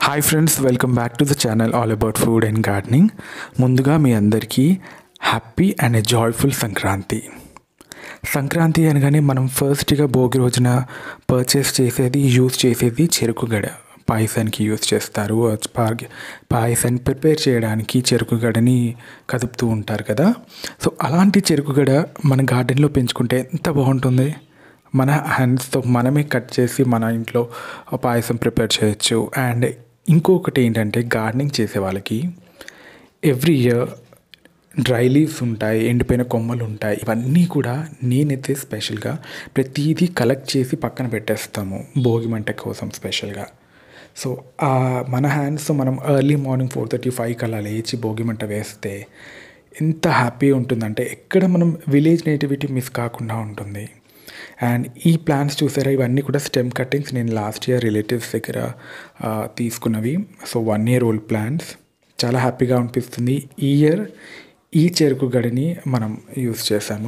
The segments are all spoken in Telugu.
hi friends welcome back to the channel all about food and gardening ముందుగా మీ అందరికీ happy and a joyful Sankranti Sankranti అనగానే మనం ఫస్ట్గా భోగి రోజున పర్చేస్ చేసేది యూజ్ చేసేది చెరుకు గడ పాయసానికి యూజ్ చేస్తారు పార్- పాయసాన్ని ప్రిపేర్ చేయడానికి చెరుకు గడని కదుపుతూ ఉంటారు కదా సో అలాంటి చెరుకు గడ మన గార్డెన్లో పెంచుకుంటే ఎంత బాగుంటుంది మన హ్యాండ్స్తో మనమే కట్ చేసి మన ఇంట్లో పాయసం ప్రిపేర్ చేయొచ్చు అండ్ ఇంకొకటి ఏంటంటే గార్డెనింగ్ చేసే వాళ్ళకి ఎవ్రీ ఇయర్ డ్రై లీవ్స్ ఉంటాయి ఎండిపోయిన కొమ్మలు ఉంటాయి ఇవన్నీ కూడా నేనైతే స్పెషల్గా ప్రతిదీ కలెక్ట్ చేసి పక్కన పెట్టేస్తాము భోగి మంట కోసం స్పెషల్గా సో ఆ మన హ్యాండ్స్తో మనం ఎర్లీ మార్నింగ్ ఫోర్ థర్టీ ఫైవ్కి అలా లేచి భోగి మంట వేస్తే ఎంత హ్యాపీ ఉంటుందంటే ఎక్కడ మనం విలేజ్ నేటివిటీ మిస్ కాకుండా ఉంటుంది అండ్ ఈ ప్లాన్స్ చూసారా ఇవన్నీ కూడా స్టెమ్ కట్టింగ్స్ నేను లాస్ట్ ఇయర్ రిలేటివ్స్ దగ్గర ఆ, తీసుకున్నవి so one year old plants చాలా హ్యాపీగా అనిపిస్తుంది ఈ ఇయర్ ఈ చెరుకు గడిని మనం యూస్ చేశాము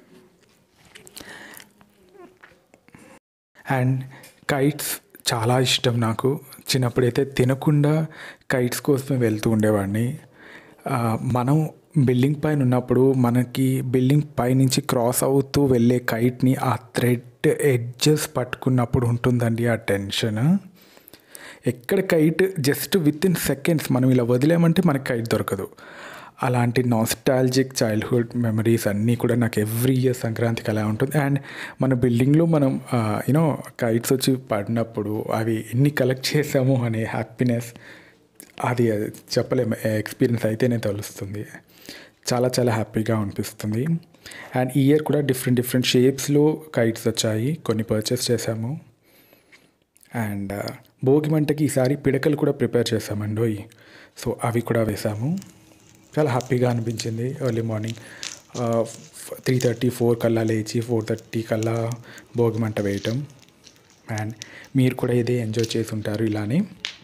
అండ్ కైట్స్ చాలా ఇష్టం నాకు చిన్నప్పుడైతే తినకుండా కైట్స్ కోసమే వెళ్తూ ఉండేవాడిని ఆ, మనం బిల్డింగ్ పైన ఉన్నప్పుడు మనకి బిల్డింగ్ పై నుంచి క్రాస్ అవుతూ వెళ్ళే కైట్ని ఆ థ్రెడ్ ఎడ్జెస్ పట్టుకున్నప్పుడు ఉంటుందండి ఆ టెన్షన్ ఎక్కడ kite just with in seconds మనం ఇలా వదిలేమంటే మనకి కైట్ దొరకదు అలాంటి నాస్టాలజిక్ చైల్డ్హుడ్ మెమరీస్ అన్నీ కూడా నాకు ఎవ్రీ ఇయర్ సంక్రాంతికి అలా ఉంటుంది అండ్ మన బిల్డింగ్లో మనం యూనో కైట్స్ వచ్చి పడినప్పుడు అవి ఎన్ని కలెక్ట్ చేసాము అనే హ్యాపీనెస్ అది చెప్పలేము ఎక్స్పీరియన్స్ అయితేనే తెలుస్తుంది చాలా చాలా హ్యాపీగా అనిపిస్తుంది అండ్ ఈ ఇయర్ కూడా డిఫరెంట్ డిఫరెంట్ షేప్స్లో కైట్స్ వచ్చాయి కొన్ని పర్చేస్ చేసాము అండ్ భోగి మంటకి ఈసారి పిడకలు కూడా ప్రిపేర్ చేసామండి సో అవి కూడా వేసాము చాలా హ్యాపీగా అనిపించింది early morning three thirty four కల్లా లేచి ఫోర్ థర్టీ కల్లా భోగి మంట వేయటం అండ్ మీరు కూడా ఇదే ఎంజాయ్ చేసి ఉంటారు ఇలానే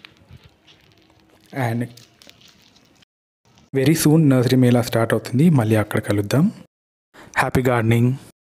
and very soon nursery mela start అవుతుంది మళ్ళీ అక్కడ కలుద్దాం హ్యాపీ గార్డెనింగ్